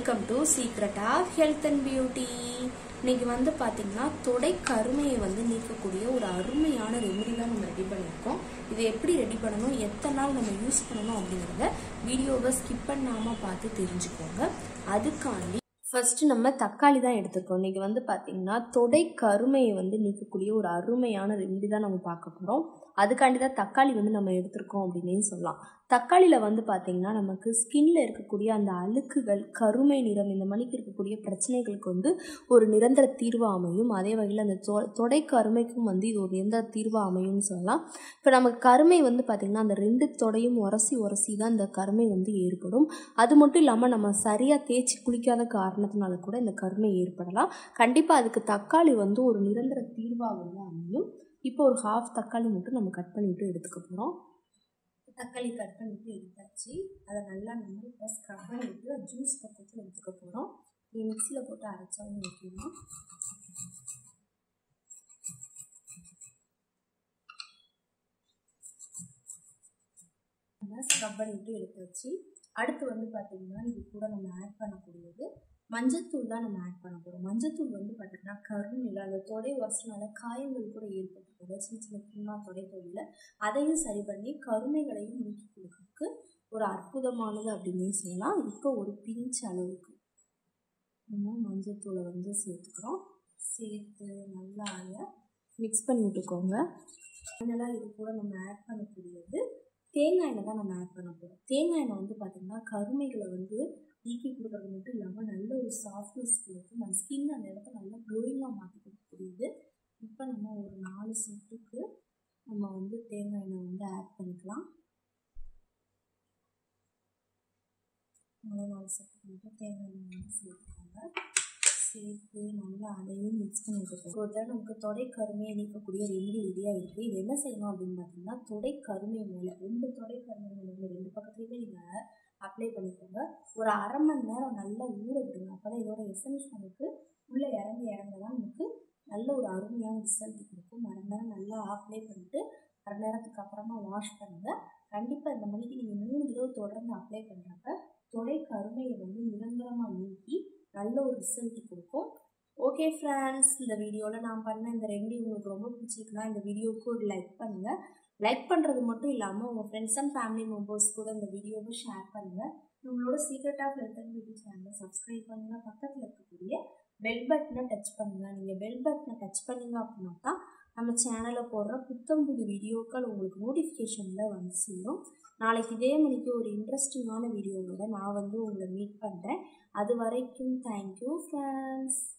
welcome to secret of health and beauty இன்னைக்கு வந்து பார்த்தீங்கன்னா தொடை கருமையை வந்து நீக்கக்கூடிய ஒரு அருமையான ரெமெடி தான் நம்ம ரெடி பண்ணியிருக்கோம் இதை எப்படி ரெடி பண்ணணும் எத்தனை நாள் நம்ம யூஸ் பண்ணணும் அப்படிங்கிறத வீடியோவை ஸ்கிப் பண்ணாமல் பார்த்து தெரிஞ்சுக்கோங்க அதுக்காண்டி ஃபர்ஸ்ட் நம்ம தக்காளி தான் எடுத்துருக்கோம் இன்னைக்கு வந்து பார்த்தீங்கன்னா தொடை கருமையை வந்து நீக்கக்கூடிய ஒரு அருமையான ரெமெடி தான் நம்ம பார்க்க போகிறோம் அதுக்காண்டி தான் தக்காளி வந்து நம்ம எடுத்திருக்கோம் அப்படின்னே சொல்லலாம் தக்காளியில் வந்து பார்த்திங்கன்னா நமக்கு ஸ்கின்ல இருக்கக்கூடிய அந்த அழுக்குகள் கருமை நிறம் இந்த மணிக்கு இருக்கக்கூடிய பிரச்சனைகளுக்கு வந்து ஒரு நிரந்தர தீர்வு அமையும் அதே வகையில் அந்த தொ தொடை கருமைக்கும் வந்து இது ஒரு நிரந்தர தீர்வு அமையும்னு சொல்லலாம் இப்போ நமக்கு கருமை வந்து பார்த்திங்கன்னா அந்த ரெண்டு தொடையும் உரசி உரசி தான் இந்த கருமை வந்து ஏற்படும் அது மட்டும் இல்லாமல் நம்ம சரியாக தேய்ச்சி குளிக்காத காரணத்தினால கூட இந்த கருமை ஏற்படலாம் கண்டிப்பாக அதுக்கு தக்காளி வந்து ஒரு நிரந்தர தீர்வாக வந்து அமையும் இப்போ ஒரு ஹாஃப் தக்காளி மட்டும் நம்ம கட் பண்ணிவிட்டு எடுத்துக்க போகிறோம் தக்காளி கட் பண்ணிவிட்டு எடுத்தாச்சு அதை நல்லா நம்ம இப்போ ஸ்க்ரப் பண்ணிவிட்டு ஜூஸ் பக்கத்தில் எடுத்துக்க போகிறோம் நீ மிக்சியில் போட்டு அரைச்சாலும் வைக்கலாம் நம்ம ஸ்க்ரப் பண்ணிவிட்டு எடுத்தாச்சு அடுத்து வந்து பார்த்திங்கன்னா இது கூட நம்ம ஆட் பண்ணக்கூடியது மஞ்சத்தூள் தான் நம்ம ஆட் பண்ண போகிறோம் மஞ்சத்தூள் வந்து பார்த்திங்கன்னா கருநில அந்த தொடை வசனால காயங்கள் கூட ஏற்பட்டுருக்குது சின்ன சின்ன புண்ணா தொடை தொழில அதையும் சரி பண்ணி கருமைகளையும் நீக்கி கொடுக்கறதுக்கு ஒரு அற்புதமானது அப்படின்னு சொல்லலாம் இப்போ ஒரு பிஞ்ச் அளவுக்கு நம்ம மஞ்சத்தூளை வந்து சேர்த்துக்கிறோம் சேர்த்து நல்லா அதை மிக்ஸ் பண்ணி விட்டுக்கோங்க ஃபைனலாக இது கூட நம்ம ஆட் பண்ணக்கூடியது தேங்காய் எண்ணெய் தான் நம்ம ஆட் பண்ண போகிறோம் தேங்காய் எண்ணெய் வந்து பார்த்திங்கன்னா கருமைகளை வந்து நீக்கி கொடுக்கறது மட்டும் இல்லாமல் நல்ல ஒரு சாஃப்ட்னஸ் கொடுக்கும் நம்ம ஸ்கின் அந்த இடத்த நல்லா க்ளோயிங்காக மாற்றி கொடுக்கக்கூடியது இப்போ நம்ம ஒரு நாலு சொட்டுக்கு நம்ம வந்து தேங்காய் எண்ணெய் வந்து ஆட் பண்ணிக்கலாம் நாலு நாலு சொட்டுக்கு மட்டும் தேங்காய் எண்ணெய் வந்து சேர்த்துக்கோங்க சேர்த்து நல்லா அதையும் மிக்ஸ் பண்ணி விட்டுக்கோங்க ஒரு தடவை நமக்கு தொடை கருமையை நீக்கக்கூடிய ரெண்டு ரெடியாக இருக்குது இது என்ன செய்யணும் அப்படின்னு பார்த்தீங்கன்னா தொடை கருமை மேலே ரெண்டு தொடை கருமை மேலே ரெண்டு பக்கத்துலேயுமே நீங்கள் அப்ளை பண்ணிக்கோங்க ஒரு அரை மணி நேரம் நல்லா ஊற விடுங்க அப்போ தான் இதோட எசன்ஸ் நமக்கு உள்ளே இறங்கி இறங்க தான் நமக்கு நல்ல ஒரு அருமையான ரிசல்ட் கொடுக்கும் அரை நேரம் நல்லா அப்ளை பண்ணிவிட்டு அரை நேரத்துக்கு அப்புறமா வாஷ் பண்ணுங்கள் கண்டிப்பாக இந்த மணிக்கு நீங்கள் மூணு தடவை தொடர்ந்து அப்ளை பண்ணுறப்ப தொடை கருமையை வந்து நிரந்தரமாக நீக்கி நல்ல ஒரு ரிசல்ட் கொடுக்கும் ஓகே ஃப்ரெண்ட்ஸ் இந்த வீடியோவில் நான் பண்ண இந்த ரெமெடி உங்களுக்கு ரொம்ப பிடிச்சிருக்குன்னா இந்த வீடியோவுக்கு ஒரு லைக் பண்ணுங்கள் லைக் பண்ணுறது மட்டும் இல்லாமல் உங்கள் ஃப்ரெண்ட்ஸ் அண்ட் ஃபேமிலி மெம்பர்ஸ் கூட இந்த வீடியோவை ஷேர் பண்ணுங்கள் உங்களோட secret of health and beauty சேனலை சப்ஸ்கிரைப் பண்ணுங்கள் பக்கத்தில் இருக்கக்கூடிய பெல் பட்டனை டச் பண்ணுங்கள் நீங்கள் பெல் பட்டனை டச் பண்ணிங்க அப்படின்னா தான் நம்ம சேனலில் போடுற புத்தம் புது வீடியோக்கள் உங்களுக்கு நோட்டிஃபிகேஷனில் வந்து சேரும் நாளைக்கு இதே மணிக்கு ஒரு இன்ட்ரெஸ்டிங்கான வீடியோவோட நான் வந்து உங்களை மீட் பண்ணுறேன் அது வரைக்கும் தேங்க்யூ ஃப்ரெண்ட்ஸ்